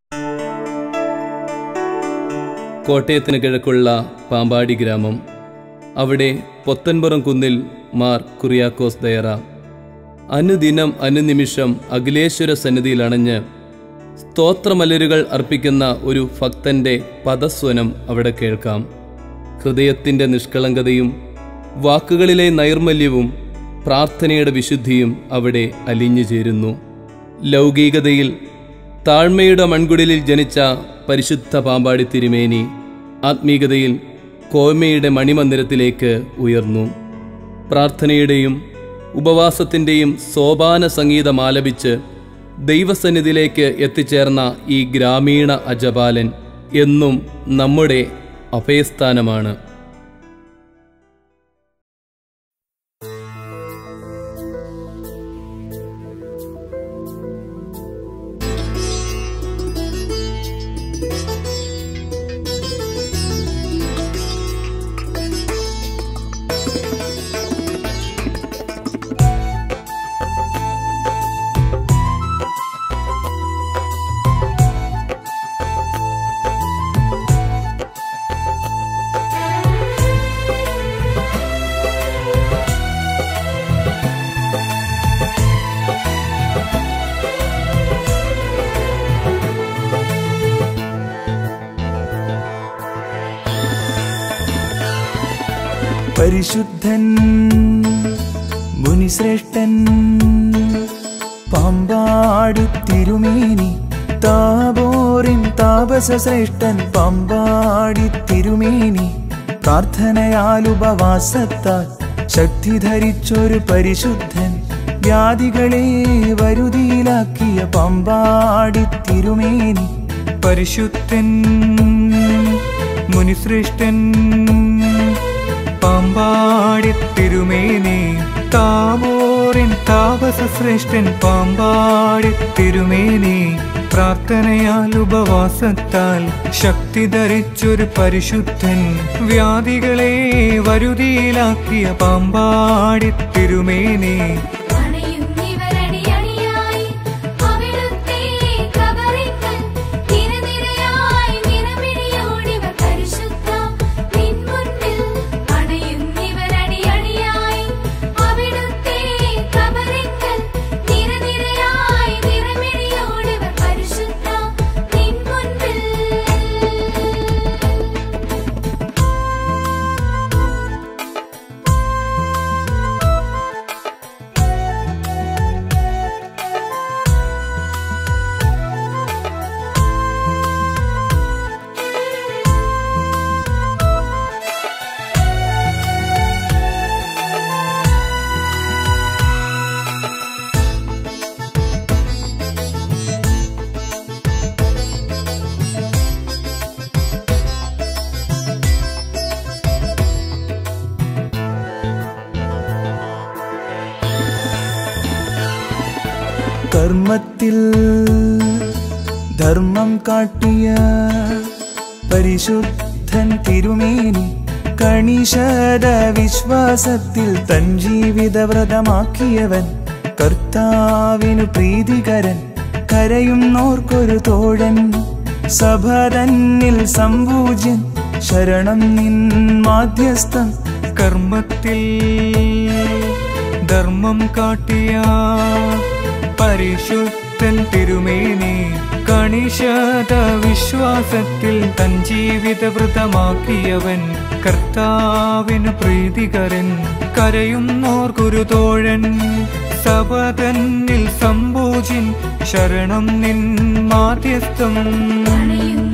കോട്ടയത്തിന് കിഴക്കുള്ള പാമ്പാടി ഗ്രാമം അവിടെ പൊത്തൻപുറം കുന്നിൽ മാർ കുറിയാക്കോസ് ദയറ അനുദിനം അനുനിമിഷം അഖിലേശ്വര സന്നിധിയിൽ അണഞ്ഞ് സ്തോത്രമലരുകൾ അർപ്പിക്കുന്ന ഒരു ഭക്തന്റെ പദസ്വനം അവിടെ കേൾക്കാം ഹൃദയത്തിൻ്റെ നിഷ്കളങ്കതയും വാക്കുകളിലെ നൈർമല്യവും പ്രാർത്ഥനയുടെ വിശുദ്ധിയും അവിടെ അലിഞ്ഞു ചേരുന്നു ലൗകികതയിൽ താഴ്മയുടെ മൺകുടിലിൽ ജനിച്ച പരിശുദ്ധ പാമ്പാടി തിരുമേനി ആത്മീകതയിൽ കോമയുടെ മണിമന്ദിരത്തിലേക്ക് ഉയർന്നു പ്രാർത്ഥനയുടെയും ഉപവാസത്തിൻ്റെയും സോപാന സംഗീതം ആലപിച്ച് ദൈവസന്നിധിയിലേക്ക് എത്തിച്ചേർന്ന ഈ ഗ്രാമീണ അജപാലൻ എന്നും നമ്മുടെ അഭയസ്ഥാനമാണ് പരിശുദ്ധൻ മുനിശ്രേഷ്ഠൻ പാമ്പാടി തിരുമേനി താപോറിൻ താപസ ശ്രേഷ്ഠൻ പാമ്പാടി തിരുമേനി പ്രാർത്ഥനയാൽ ഉപവാസത്താൽ ശക്തി ധരിച്ചൊരു പരിശുദ്ധൻ വ്യാധികളെ വരുതിയിലാക്കിയ പാമ്പാടി തിരുമേനി പരിശുദ്ധൻ മുനിശ്രേഷ്ഠൻ പാമ്പാടി തിരുമേനി താപോറിൻ താപസ ശ്രേഷ്ഠൻ പാമ്പാടി തിരുമേനി പ്രാർത്ഥനയാൽ ഉപവാസത്താൽ ശക്തി ധരിച്ചൊരു പരിശുദ്ധൻ വ്യാധികളെ വരുതിയിലാക്കിയ പാമ്പാടി തിരുമേനി അണയുന്നിവരണിയണിയായി അവിടുത്തെ കബറിങ്കൽ നിരനിരയായി നിറമിഴിയോടിവർ പരിശുദ്ധ നിൻ മുൻപിൽ അണയുന്നിവരണിയണിയായി അവിടുത്തെ കബറിങ്കൽ നിരനിരയായി നിറമിഴിയോടിവർ പരിശുദ്ധ നിൻ മുൻപിൽ കർമ്മത്തിൽ ധർമ്മം കാട്ടിയ പരിശുദ്ധൻ തിരുമേനി കണിശത വിശ്വാസത്തിൽ തൻ ജീവിതവ്രതമാക്കിയവൻ കർത്താവിനു പ്രീതികരൻ കരയുന്നോർക്കൊരു തോഴൻ സഭ തന്നിൽ സംപൂജ്യൻ ശരണം നിൻ മാധ്യസ്ഥം കർമ്മത്തിൽ ധർമ്മം കാട്ടിയ പരിശുദ്ധൻ തിരുമേനി കണിശത വിശ്വാസത്തിൽ തൻ ജീവിതവൃതമാക്കിയവൻ കർത്താവിന് പ്രീതികരൻ കരയുന്നോർക്കൊരു തോഴൻ സഭ തന്നിൽ സംഭൂജിൻ ശരണം നിൻ മാധ്യസ്ഥം അണയുന്ന